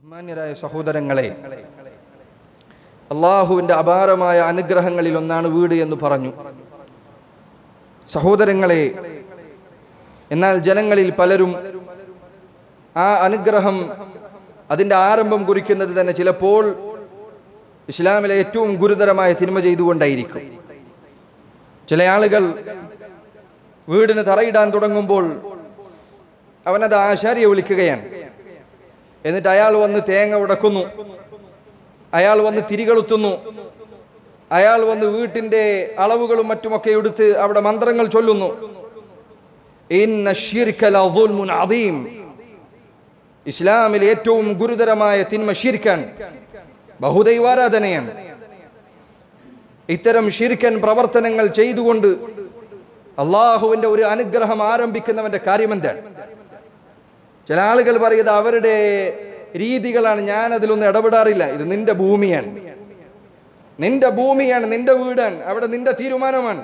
മാന്യരായ സഹോദരങ്ങളെ അള്ളാഹുവിൻ്റെ അപാരമായ അനുഗ്രഹങ്ങളിൽ ഒന്നാണ് വീട് എന്ന് പറഞ്ഞു സഹോദരങ്ങളെ എന്നാൽ ജനങ്ങളിൽ പലരും ആ അനുഗ്രഹം അതിൻ്റെ ആരംഭം കുറിക്കുന്നത് തന്നെ ചിലപ്പോൾ ഇസ്ലാമിലെ ഏറ്റവും ഗുരുതരമായ തിന്മ ചെയ്തുകൊണ്ടായിരിക്കും ചില ആളുകൾ വീടിന് തറയിടാൻ തുടങ്ങുമ്പോൾ അവനത് ആശാരിയെ വിളിക്കുകയാണ് എന്നിട്ട് അയാൾ വന്ന് തേങ്ങ ഉടക്കുന്നു അയാൾ വന്ന് തിരികളുത്തുന്നു അയാൾ വന്ന് വീട്ടിന്റെ അളവുകളും മറ്റുമൊക്കെ എടുത്ത് അവിടെ മന്ത്രങ്ങൾ ചൊല്ലുന്നു ഇന്ന ശിർക ലദുൽമുൻ അദീം. ഇസ്ലാമിൽ ഏറ്റവും ഗുരുതരമായ തിന്മ ഷിർക്കാൻ ബഹുദൈവാരാധനയാണ് ഇത്തരം ഷിർക്കൻ പ്രവർത്തനങ്ങൾ ചെയ്തുകൊണ്ട് അള്ളാഹുവിന്റെ ഒരു അനുഗ്രഹം ആരംഭിക്കുന്നവന്റെ കാര്യമെന്താണ് ചില ആളുകൾ പറയുന്നത് അവരുടെ രീതികളാണ് ഞാൻ അതിലൊന്നും ഇടപെടാറില്ല ഇത് നിന്റെ ഭൂമിയാണ് നിന്റെ ഭൂമിയാണ് നിന്റെ വീടാണ് അവിടെ നിന്റെ തീരുമാനമാണ്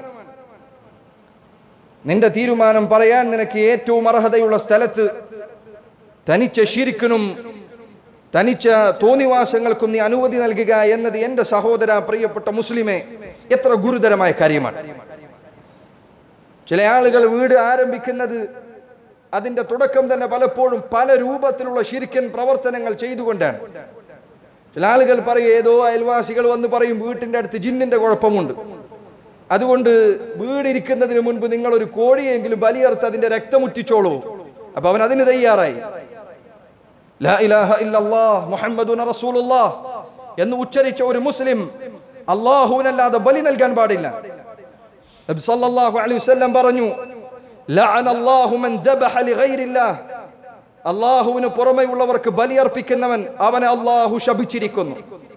നിന്റെ തീരുമാനം പറയാൻ നിനക്ക് ഏറ്റവും അർഹതയുള്ള സ്ഥലത്ത് തനിച്ച ശിരിക്കിനും തനിച്ച തോന്നിവാസങ്ങൾക്കും നീ അനുമതി നൽകുക എന്നത് എന്റെ സഹോദര പ്രിയപ്പെട്ട മുസ്ലിമെ എത്ര ഗുരുതരമായ കാര്യമാണ് ചില ആളുകൾ വീട് ആരംഭിക്കുന്നത് അതിന്റെ തുടക്കം തന്നെ പലപ്പോഴും പല രൂപത്തിലുള്ള ശിരിക്കൻ പ്രവർത്തനങ്ങൾ ചെയ്തുകൊണ്ടാണ് ചില ആളുകൾ പറയും ഏതോ അയൽവാസികൾ വന്ന് പറയും വീട്ടിന്റെ അടുത്ത് ജിന്നിന്റെ കുഴപ്പമുണ്ട് അതുകൊണ്ട് വീടിരിക്കുന്നതിന് മുൻപ് നിങ്ങൾ ഒരു കോഴിയെങ്കിലും ബലിയർത്ത് അതിന്റെ രക്തമുറ്റിച്ചോളൂ അപ്പൊ അവൻ അതിന് തയ്യാറായി ലാ ഇലാഹ ഇല്ലല്ലാഹ് മുഹമ്മദുൻ റസൂലുള്ളാഹ് എന്ന് ഉച്ചരിച്ച ഒരു മുസ്ലിം അള്ളാഹുവിനല്ലാതെ ബലി നൽകാൻ പാടില്ല നബി സല്ലല്ലാഹു അലൈഹി വസല്ലം പറഞ്ഞു ലഅന അല്ലാഹു മൻ ദബഹ ലിഗൈരില്ലാഹ് അള്ളാഹുവിന് പുറമെയുള്ളവർക്ക് ബലിയർപ്പിക്കുന്നവൻ അവനെ അള്ളാഹു ശപിച്ചിരിക്കുന്നു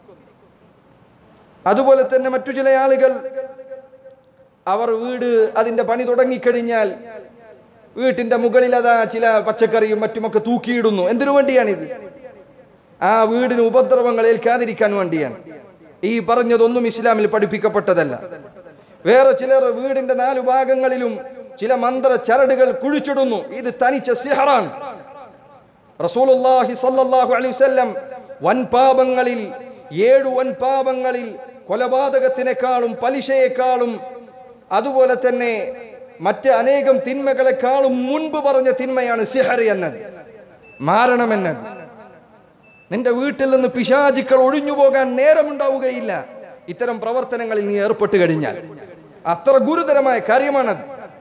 അതുപോലെ തന്നെ മറ്റു ചില ആളുകൾ അവർ വീട് അതിന്റെ പണി തുടങ്ങിക്കഴിഞ്ഞാൽ വീട്ടിന്റെ മുകളിൽ അതാ ചില പച്ചക്കറിയും മറ്റുമൊക്കെ തൂക്കിയിടുന്നു എന്തിനു വേണ്ടിയാണിത് ആ വീടിന് ഉപദ്രവങ്ങൾ ഏൽക്കാതിരിക്കാൻ വേണ്ടിയാണ് ഈ പറഞ്ഞതൊന്നും ഇസ്ലാമിൽ പഠിപ്പിക്കപ്പെട്ടതല്ല വേറെ ചിലർ വീടിന്റെ നാലു ഭാഗങ്ങളിലും ചില മന്ത്ര ചരടുകൾ കുഴിച്ചിടുന്നു ഇത് തനിച്ച സിഹറാണ് റസൂലുള്ളാഹി സല്ലല്ലാഹു അലൈഹി വസല്ലം വൻപാപങ്ങളിൽ ഏഴു വൻപാപങ്ങളിൽ കൊലപാതകത്തിനേക്കാളും പലിശയെക്കാളും അതുപോലെ തന്നെ മറ്റ് അനേകം തിന്മകളെക്കാളും മുൻപ് പറഞ്ഞ തിന്മയാണ് സിഹർ എന്നത് മാരണം എന്നത് നിന്റെ വീട്ടിൽ നിന്ന് പിശാചുക്കൾ ഒഴിഞ്ഞു പോകാൻ നേരമുണ്ടാവുകയില്ല ഇത്തരം പ്രവർത്തനങ്ങളിൽ നീ ഏർപ്പെട്ട് കഴിഞ്ഞാൽ അത്ര ഗുരുതരമായ കാര്യമാണത്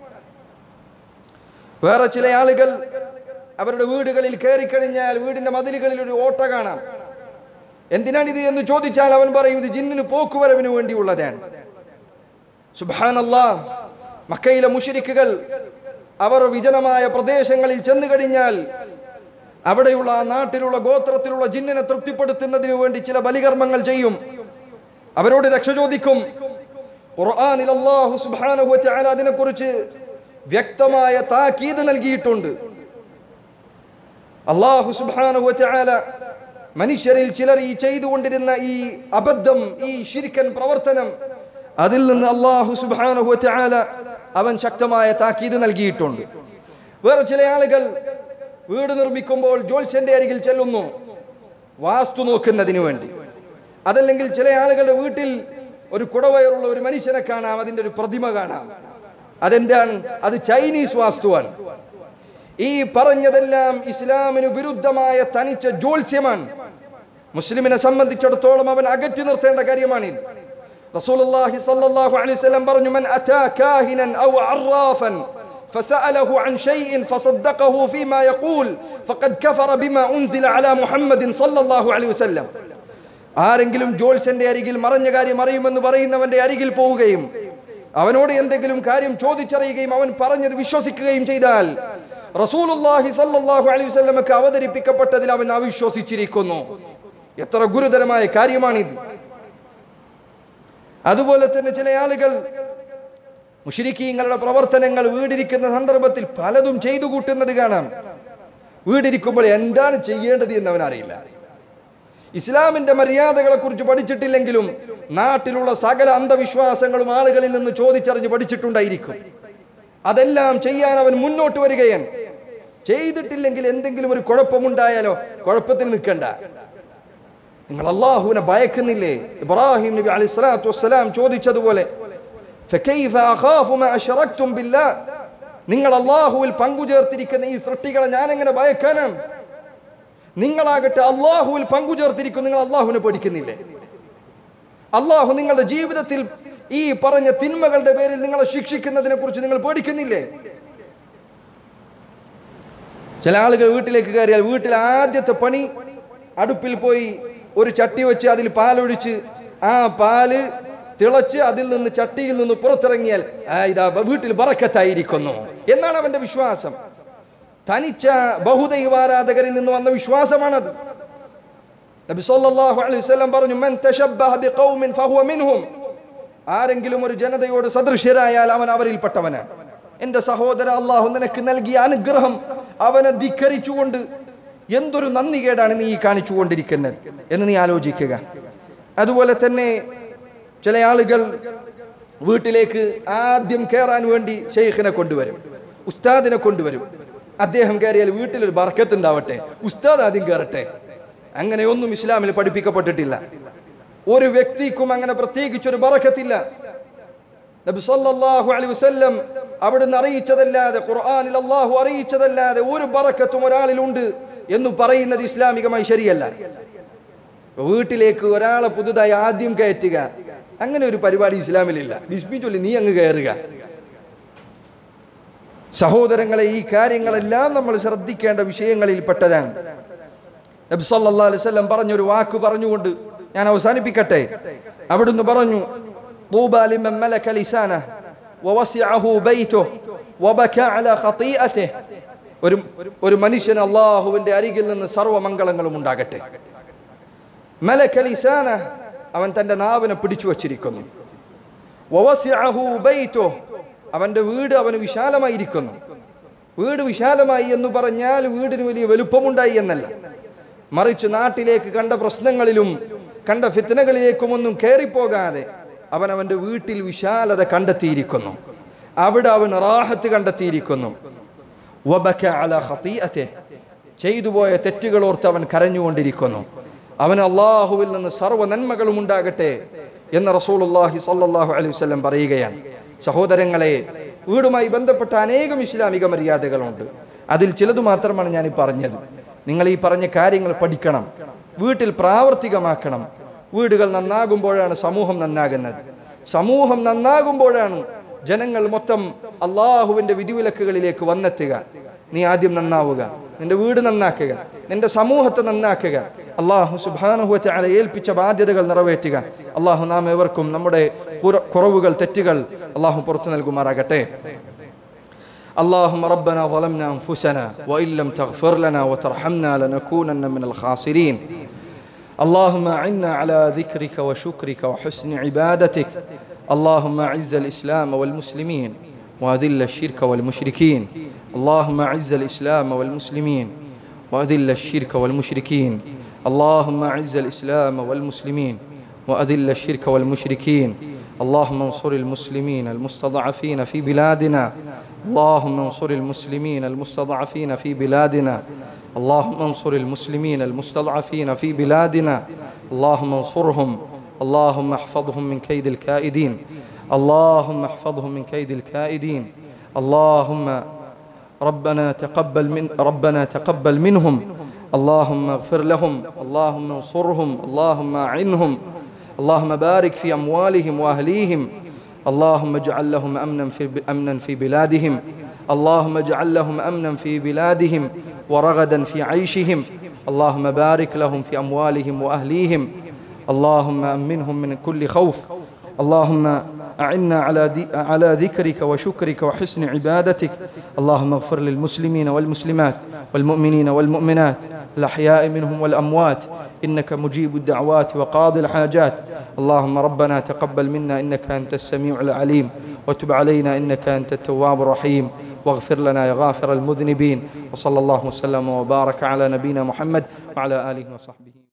വേറെ ചില ആളുകൾ അവരുടെ വീടുകളിൽ കയറിക്കഴിഞ്ഞാൽ വീടിന്റെ മതിലുകളിൽ ഒരു ഓട്ട കാണാം എന്തിനാണിത് എന്ന് ചോദിച്ചാൽ അവൻ പറയും ഇത് ജിന്നിന് പോക്കുവരവിന് വേണ്ടിയുള്ളതാണ് സുബാനല്ലാ മക്കയിലെ മുഷിരിക്കുകൾ അവർ വിജനമായ പ്രദേശങ്ങളിൽ ചെന്നു കഴിഞ്ഞാൽ അവിടെയുള്ള ആ നാട്ടിലുള്ള ഗോത്രത്തിലുള്ള ജിന്നിനെ തൃപ്തിപ്പെടുത്തുന്നതിന് വേണ്ടി ചില ബലികർമ്മങ്ങൾ ചെയ്യും അവരോട് രക്ഷ ചോദിക്കും ഖുർആനിൽ അല്ലാഹു സുബ്ഹാനഹു വ തആല അതിനെക്കുറിച്ച് വ്യക്തമായ താക്കീത് നൽകിയിട്ടുണ്ട് അള്ളാഹു സുബ്ഹാനഹു വ തആല മനുഷ്യരിൽ ചിലർ ഈ ചെയ്തുകൊണ്ടിരുന്ന ഈ അബദ്ധം ഈ ശിരിക്കൻ പ്രവർത്തനം അതിൽ നിന്ന് അള്ളാഹു സുബ്ഹാനഹു വ തആല അവൻ ശക്തമായ താക്കീത് നൽകിയിട്ടുണ്ട് വേറെ ചില ആളുകൾ വീട് നിർമ്മിക്കുമ്പോൾ ജോത്സ്യന്റെ അരികിൽ ചെല്ലുന്നു വാസ്തു നോക്കുന്നതിന് വേണ്ടി അതല്ലെങ്കിൽ ചില ആളുകളുടെ വീട്ടിൽ ഒരു കുടവയറുള്ള ഒരു മനുഷ്യനെ കാണാം അതിന്റെ ഒരു പ്രതിമ കാണാം അതെന്താണ് അത് ചൈനീസ് വാസ്തുവാണ് ഈ പറഞ്ഞതെല്ലാം ഇസ്ലാമിന് വിരുദ്ധമായ തനിച്ച ജോത്സ്യമാണ് മുസ്ലിമിനെ സംബന്ധിച്ചിടത്തോളം അവൻ അകറ്റി നിർത്തേണ്ട കാര്യമാണിത് റസൂലുള്ളാഹി സ്വല്ലല്ലാഹു അലൈഹി വസല്ലം പറഞ്ഞു മൻ അതാ കാഹിനൻ ഔ അറാഫൻ فسأله عن شيء فصدقه فيما يقول فقد كفر بما أنزل على محمد صلى الله عليه وسلم ആരെങ്കിലും ജോത്സ്യന്റെ അരികിൽ മറഞ്ഞ കാര്യം അറിയുമെന്ന് പറയുന്നവന്റെ അരികിൽ പോവുകയും അവനോട് എന്തെങ്കിലും കാര്യം ചോദിച്ചറിയുകയും അവൻ പറഞ്ഞത് വിശ്വസിക്കുകയും ചെയ്താൽ റസൂലുള്ളാഹി സല്ലല്ലാഹു അലൈഹി വസല്ലമക്ക് അവതരിപ്പിക്കപ്പെട്ടതിൽ അവൻ അവിശ്വസിച്ചിരിക്കുന്നു എത്ര ഗുരുതരമായ കാര്യമാണിത് അതുപോലെ തന്നെ ചില ആളുകൾ മുഷിരിക്കീങ്ങളുടെ പ്രവർത്തനങ്ങൾ വീടിരിക്കുന്ന സന്ദർഭത്തിൽ പലതും ചെയ്തു കൂട്ടുന്നത് കാണാം വീടിരിക്കുമ്പോൾ എന്താണ് ചെയ്യേണ്ടത് എന്ന് അവൻ അറിയില്ല ഇസ്ലാമിന്റെ മര്യാദകളെ കുറിച്ച് പഠിച്ചിട്ടില്ലെങ്കിലും നാട്ടിലുള്ള സകല അന്ധവിശ്വാസങ്ങളും ആളുകളിൽ നിന്ന് ചോദിച്ചറിഞ്ഞ് പഠിച്ചിട്ടുണ്ടായിരിക്കും അതെല്ലാം ചെയ്യാൻ അവൻ മുന്നോട്ട് വരികയാണ് ചെയ്തിട്ടില്ലെങ്കിൽ എന്തെങ്കിലും ഒരു കുഴപ്പമുണ്ടായാലോ കുഴപ്പത്തിന് നിൽക്കണ്ട നിങ്ങൾ അള്ളാഹുവിനെ ഭയക്കുന്നില്ലേ ഇബ്രാഹിം നബി അലൈഹി സ്വലാത്തു വസ്സലാം ചോദിച്ചതുപോലെ فكيف أخاف ما أشركتم بالله നിങ്ങൾ അള്ളാഹുവിൽ പങ്കുചേർത്തിരിക്കുന്ന ഈ സൃഷ്ടികളെ ഞാൻ എങ്ങനെ ഭയക്കാനാണ് നിങ്ങളാകട്ടെ അള്ളാഹുവിൽ പങ്കുചേർത്തിരിക്കും നിങ്ങൾ അള്ളാഹുവിനെ പഠിക്കുന്നില്ലേ അള്ളാഹു നിങ്ങളുടെ ജീവിതത്തിൽ ഈ പറഞ്ഞ തിന്മകളുടെ പേരിൽ നിങ്ങളെ ശിക്ഷിക്കുന്നതിനെ കുറിച്ച് നിങ്ങൾ പേടിക്കുന്നില്ലേ ചില ആളുകൾ വീട്ടിലേക്ക് കയറിയാൽ വീട്ടിൽ ആദ്യത്തെ പണി അടുപ്പിൽ പോയി ഒരു ചട്ടി വെച്ച് അതിൽ പാലൊഴിച്ച് ആ പാല് തിളച്ച് അതിൽ നിന്ന് ചട്ടിയിൽ നിന്ന് പുറത്തിറങ്ങിയാൽ ആ ഇതാ വീട്ടിൽ ബറക്കത്തായിരിക്കുന്നു എന്നാണ് അവന്റെ വിശ്വാസം തനിച്ച ബഹുദൈവാരാധകരിൽ നിന്ന് വന്ന വിശ്വാസമാണത് നബി സല്ലല്ലാഹു അലൈഹി വസല്ലം പറഞ്ഞു മൻ തശബ്ബഹ ബിഖൗമിൻ ഫഹുവ മിൻഹും ആരെങ്കിലും ഒരു ജനതയോട് സദൃശ്യരായാൽ അവൻ അവരിൽപ്പെട്ടവനാണ് എന്റെ സഹോദര അള്ളാഹു നിനക്ക് നൽകിയ അനുഗ്രഹം അവനെ ധിക്കരിച്ചുകൊണ്ട് എന്തൊരു നന്ദികേടാണ് നീ ഈ കാണിച്ചുകൊണ്ടിരിക്കുന്നത് എന്ന് നീ ആലോചിക്കുക അതുപോലെ തന്നെ ചില ആളുകൾ വീട്ടിലേക്ക് ആദ്യം കയറാൻ വേണ്ടി ഷെയ്ഖിനെ കൊണ്ടുവരും ഉസ്താദിനെ കൊണ്ടുവരും അദ്ദേഹം കയറിയാൽ വീട്ടിലൊരു ബർക്കത്ത് ഉണ്ടാവട്ടെ ഉസ്താദ് ആദ്യം കയറട്ടെ അങ്ങനെയൊന്നും ഇസ്ലാമിൽ പഠിപ്പിക്കപ്പെട്ടിട്ടില്ല ഒരു വ്യക്തിക്കും അങ്ങനെ പ്രത്യേകിച്ച് ഒരു ബറക്കത്തില്ല നബി സല്ലല്ലാഹു അലൈഹി വസല്ലം അവിടുന്ന് അറിയിച്ചതല്ലാതെ ഖുർആനിൽ അള്ളാഹു അറിയിച്ചതല്ലാതെ ഒരു ബറക്കത്തും ഒരാളിലുണ്ട് എന്ന് പറയുന്നത് ഇസ്ലാമികമായി ശരിയല്ല വീട്ടിലേക്ക് ഒരാളെ പുതുതായി ആദ്യം കയറ്റുക അങ്ങനെ ഒരു പരിപാടി ഇസ്ലാമിലില്ല ബിസ്മി ചൊല്ലി നീ അങ്ങ് കയറുക സഹോദരങ്ങളെ ഈ കാര്യങ്ങളെല്ലാം നമ്മൾ ശ്രദ്ധിക്കേണ്ട വിഷയങ്ങളിൽ പെട്ടതാണ് നബി സല്ലല്ലാഹു അലൈഹി വസല്ലം പറഞ്ഞൊരു വാക്ക് പറഞ്ഞുകൊണ്ട് ഞാൻ അവസാനിപ്പിക്കട്ടെ അവിടുന്ന് പറഞ്ഞു طوبى لمن ملك لسانه ووسعه بيته وبكى على خطيئته ഒരു ഒരു മനുഷ്യൻ അള്ളാഹുവിന്റെ അരികിൽ നിന്ന് സർവ്വമംഗളങ്ങളും ഉണ്ടാകട്ടെ മലക ലിസാന അവൻ തന്റെ നാവിനെ പിടിച്ചു വച്ചിരിക്കുന്നു വവസിഅഹു ബൈതുഹു അവന്റെ വീട് അവന് വിശാലമായിരിക്കുന്നു വീട് വിശാലമായി എന്ന് പറഞ്ഞാൽ വീടിന് വലിയ വലുപ്പമുണ്ടായി എന്നല്ല മറിച്ച് നാട്ടിലേക്ക് കണ്ട പ്രശ്നങ്ങളിലും കണ്ട ഫിത്തനകളിലേക്കും ഒന്നും കയറിപ്പോകാതെ അവൻ അവന്റെ വീട്ടിൽ വിശാലത കണ്ടെത്തിയിരിക്കുന്നു അവിടെ അവൻ റാഹത്ത് കണ്ടെത്തിയിരിക്കുന്നു വബക അല ഖതീഅതിഹി. ചെയ്തുപോയ തെറ്റുകൾ ഓർത്ത് അവൻ കരഞ്ഞുകൊണ്ടിരിക്കുന്നു അവൻ അള്ളാഹുവിൽ നിന്ന് സർവ്വ നന്മകളും ഉണ്ടാകട്ടെ എന്ന് റസൂലുള്ളാഹി സല്ലല്ലാഹു അലൈഹി വസല്ലം പറയുകയാണ് സഹോദരങ്ങളെ വീടുമായി ബന്ധപ്പെട്ട അനേകം ഇസ്ലാമിക മര്യാദകളുണ്ട് അതിൽ ചിലത് മാത്രമാണ് ഞാൻ ഈ പറഞ്ഞത് നിങ്ങൾ ഈ പറഞ്ഞ കാര്യങ്ങൾ പഠിക്കണം വീട്ടിൽ പ്രാവർത്തികമാക്കണം വീടുകൾ നന്നാകുമ്പോഴാണ് സമൂഹം നന്നാകുന്നത് സമൂഹം നന്നാകുമ്പോഴാണ് ജനങ്ങൾ മൊത്തം അള്ളാഹുവിന്റെ വിധിവിലക്കുകളിലേക്ക് വന്നെത്തുക നീ ആദ്യം നന്നാവുക നിന്റെ വീട് നന്നാക്കുക നിന്റെ സമൂഹത്തെ നന്നാക്കുക അള്ളാഹു സുബാനുഹുവത്തെ അല ഏൽപ്പിച്ച ബാധ്യതകൾ നിറവേറ്റുക അള്ളാഹു നാം ഏവർക്കും നമ്മുടെ കുറ- കുറവുകൾ തെറ്റുകൾ അള്ളാഹു പുറത്തു നൽകുമാറാകട്ടെ اللهم ربنا ظلمنا انفسنا وان لم تغفر لنا وترحمنا لنكونن من الخاسرين اللهم اعنا على ذكرك وشكرك وحسن عبادتك اللهم اعز الاسلام والمسلمين واذل الشرك والمشركين اللهم اعز الاسلام والمسلمين واذل الشرك والمشركين اللهم اعز الاسلام والمسلمين واذل الشرك والمشركين اللهم انصر المسلمين المستضعفين في بلادنا اللهم انصر المسلمين المستضعفين في بلادنا اللهم انصر المسلمين المستضعفين في بلادنا اللهم انصرهم اللهم احفظهم من كيد الكائدين اللهم احفظهم من كيد الكائدين اللهم ربنا تقبل من ربنا تقبل منهم اللهم اغفر لهم اللهم انصرهم اللهم اعنهم اللهم بارك في اموالهم واهليهم اللهم اجعل لهم امنا في امنا في بلادهم اللهم اجعل لهم امنا في بلادهم ورغدا في عيشهم اللهم بارك لهم في اموالهم واهليهم اللهم امنهم من كل خوف اللهم أعنا على, دي على ذكرك وشكرك وحسن عبادتك اللهم اغفر للمسلمين والمسلمات والمؤمنين والمؤمنات الأحياء منهم والأموات إنك مجيب الدعوات وقاضي الحاجات اللهم ربنا تقبل منا إنك أنت السميع العليم وتب علينا إنك أنت التواب الرحيم واغفر لنا يا غافر المذنبين وصلى الله وسلم وبارك على نبينا محمد وعلى آله وصحبه